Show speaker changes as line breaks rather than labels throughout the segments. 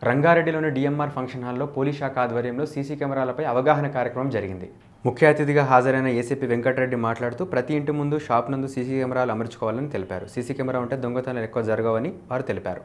రంగారెడ్డిలోని DMR function హాల్లో police శాఖ ఆధ్వర్యంలో సీసీ కెమెరాలపై అవగాహన కార్యక్రమం జరిగింది ముఖ్య అతిథిగా హాజరైన ఏసీపీ వెంకటరెడ్డి మాట్లాడుతూ ప్రతి ఇంటి ముందు షాప్ నందు సీసీ కెమెరాలు అమర్చుకోవాలని తెలిపారు సీసీ కెమెరా ఉంటే దొంగతనాలు ఎక్కువ జరగవని వారు తెలిపారు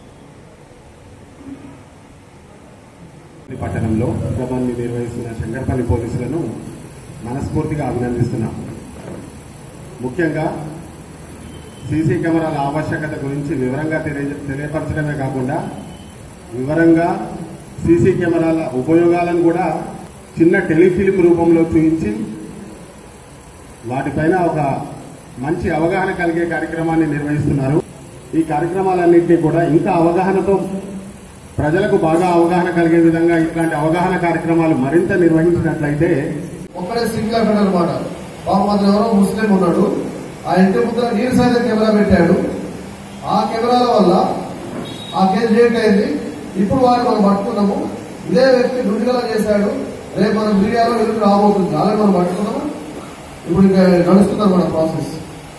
ఈ పట్టణంలో ఉద్యమాన్ని నిర్వహిస్తున్న శంకర్పల్లి పోలీసులను మనస్ఫూర్తిగా అభినందిస్తున్నాం ముఖ్యంగా సీసీ కెమెరాల ఆవశ్యకత గురించి వివరంగా తెలియ తెలియపరచడమే కాకుండా వివరంగా సీసీ కెమెరాల ఉపయోగాలను కూడా చిన్న టెలిఫిలిం రూపంలో చూపించి వాటిపైన ఒక మంచి అవగాహన కలిగే కార్యక్రమాన్ని నిర్వహిస్తున్నారు ఈ కార్యక్రమాలన్నింటినీ కూడా ఇంకా అవగాహనతో ప్రజలకు బాగా అవగాహన కలిగే విధంగా ఇట్లాంటి అవగాహన కార్యక్రమాలు మరింత నిర్వహించినట్లయితే
ఒక్కడే సింగిల్ అఫెండ్ అనమాట పాపం అతను ఎవరో ముస్లిం ఉన్నాడు ఆ ఇంటి ముందర నీరు సైతం కెమెరా పెట్టాడు ఆ కెమెరాల వల్ల ఆ కేసు రిజెక్ట్ అయింది ఇప్పుడు వారిని మనం పట్టుకున్నాము ఇదే వ్యక్తి దుడిగల చేశాడు రేపు మనం మీడియాలో ఎదురు రాబోతుంది అలాగే మనం పట్టుకున్నాము ఇప్పుడు ఇంకా నడుస్తున్నారు మన ప్రాసెస్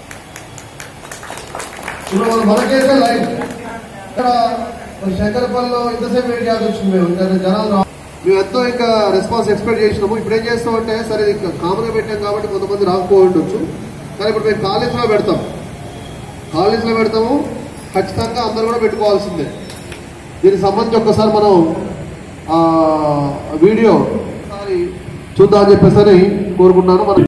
ఇప్పుడు మనం మన కేసే లైన్ ఇక్కడ మరి శంకరపల్లిలో ఇంతసేపు వెయిట్ చేయాల్సి వచ్చింది మేము ఇంకా జనాలు రా- మేము ఎంతో ఇంకా రెస్పాన్స్ ఎక్స్పెక్ట్ చేసినాము ఇప్పుడు ఏం చేస్తామంటే సరే ఇది కామన్ పెట్టాం కాబట్టి కొంతమంది రాకపోయి ఉండొచ్చు కానీ ఇప్పుడు మేము కాలేజీలో పెడతాం కాలేజీలో పెడతాము ఖచ్చితంగా అందరూ కూడా పెట్టుకోవాల్సిందే దీనికి సంబంధించి ఒక్కసారి మనం ఆ వీడియో ఒకసారి చూద్దామని చెప్పేసి కోరుకున్నాను మనం